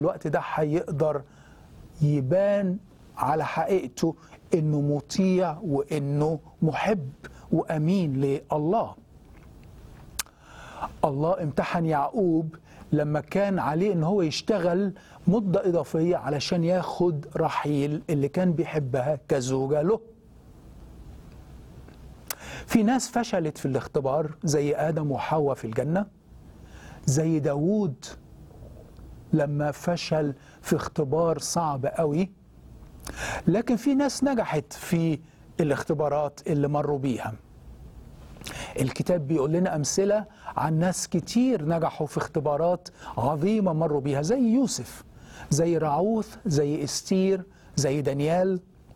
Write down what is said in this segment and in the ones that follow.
الوقت ده هيقدر يبان على حقيقته انه مطيع وانه محب وامين لله الله امتحن يعقوب لما كان عليه ان هو يشتغل مدة اضافية علشان ياخد رحيل اللي كان بيحبها كزوجة له في ناس فشلت في الاختبار زي آدم وحواء في الجنة زي داوود لما فشل في اختبار صعب قوي لكن في ناس نجحت في الاختبارات اللي مروا بيها الكتاب بيقول لنا أمثلة عن ناس كتير نجحوا في اختبارات عظيمة مروا بيها زي يوسف زي رعوث زي استير زي دانيال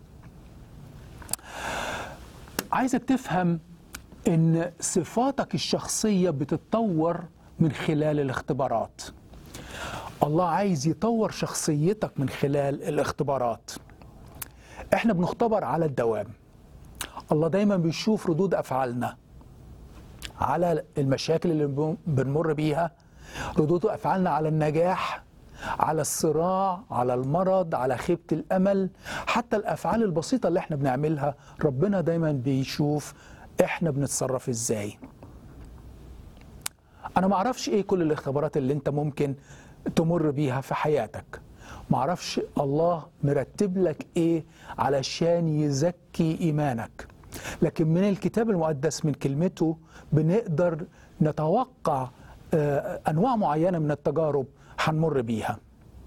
عايزك تفهم ان صفاتك الشخصية بتتطور من خلال الاختبارات الله عايز يطور شخصيتك من خلال الاختبارات احنا بنختبر على الدوام الله دايما بيشوف ردود افعالنا على المشاكل اللي بنمر بيها ردود افعالنا على النجاح على الصراع على المرض على خيبه الامل حتى الافعال البسيطه اللي احنا بنعملها ربنا دايما بيشوف احنا بنتصرف ازاي انا ما اعرفش ايه كل الاختبارات اللي انت ممكن تمر بيها في حياتك ما اعرفش الله مرتب لك ايه علشان يزكي ايمانك لكن من الكتاب المقدس من كلمته بنقدر نتوقع انواع معينه من التجارب هنمر بيها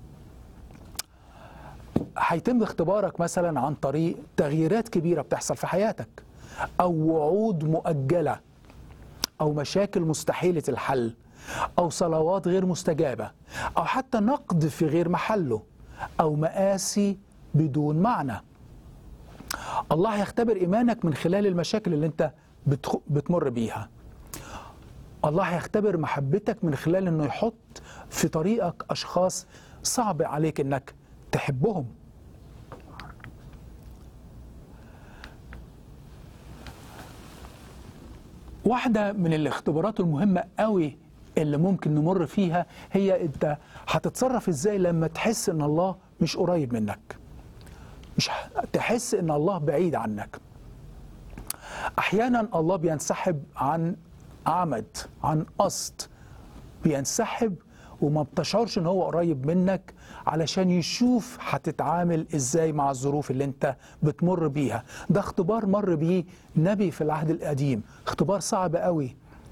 هيتم اختبارك مثلا عن طريق تغييرات كبيره بتحصل في حياتك او وعود مؤجله او مشاكل مستحيله الحل او صلوات غير مستجابه او حتى نقد في غير محله او مآسي بدون معنى الله هيختبر ايمانك من خلال المشاكل اللي انت بتمر بيها الله هيختبر محبتك من خلال انه يحط في طريقك اشخاص صعب عليك انك تحبهم واحدة من الاختبارات المهمة قوي اللي ممكن نمر فيها هي انت هتتصرف ازاي لما تحس ان الله مش قريب منك مش تحس ان الله بعيد عنك احيانا الله بينسحب عن عمد عن قصد بينسحب وما بتشعرش ان هو قريب منك علشان يشوف هتتعامل ازاي مع الظروف اللي انت بتمر بيها ده اختبار مر بيه نبي في العهد القديم اختبار صعب قوي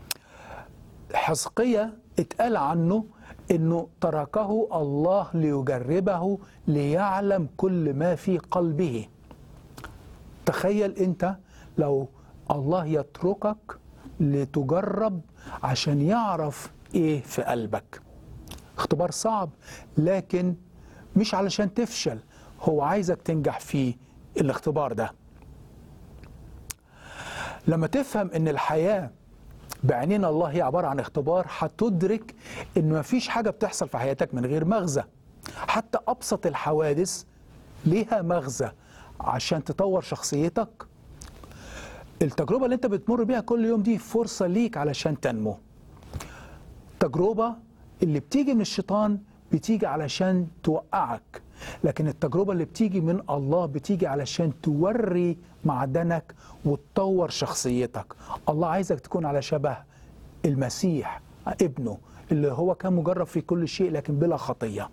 حزقية اتقال عنه انه تركه الله ليجربه ليعلم كل ما في قلبه تخيل انت لو الله يتركك لتجرب عشان يعرف ايه في قلبك اختبار صعب لكن مش علشان تفشل هو عايزك تنجح في الاختبار ده لما تفهم ان الحياه بعينين الله هي عباره عن اختبار هتدرك ان مفيش حاجه بتحصل في حياتك من غير مغزى حتى ابسط الحوادث ليها مغزى عشان تطور شخصيتك التجربه اللي انت بتمر بيها كل يوم دي فرصه ليك علشان تنمو تجربه اللي بتيجي من الشيطان بتيجي علشان توقعك لكن التجربة اللي بتيجي من الله بتيجي علشان توري معدنك وتطور شخصيتك الله عايزك تكون على شبه المسيح ابنه اللي هو كان مجرب في كل شيء لكن بلا خطية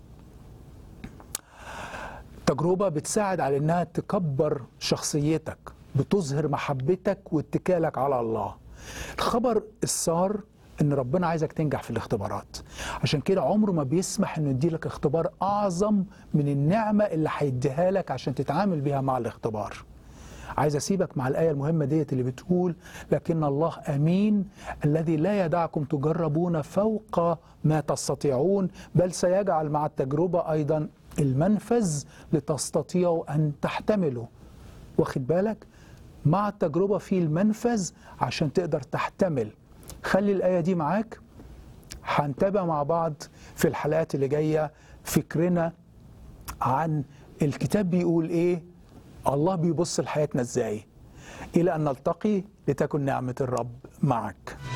تجربة بتساعد على انها تكبر شخصيتك بتظهر محبتك واتكالك على الله الخبر السار ان ربنا عايزك تنجح في الاختبارات عشان كده عمره ما بيسمح انه يديلك اختبار اعظم من النعمه اللي هيديها لك عشان تتعامل بيها مع الاختبار عايز اسيبك مع الايه المهمه ديت اللي بتقول لكن الله امين الذي لا يدعكم تجربون فوق ما تستطيعون بل سيجعل مع التجربه ايضا المنفذ لتستطيعوا ان تحتملوا واخد بالك مع التجربه في المنفذ عشان تقدر تحتمل خلي الآية دي معاك هنتابع مع بعض في الحلقات اللي جاية فكرنا عن الكتاب بيقول إيه الله بيبص لحياتنا إزاي إلى أن نلتقي لتكن نعمة الرب معك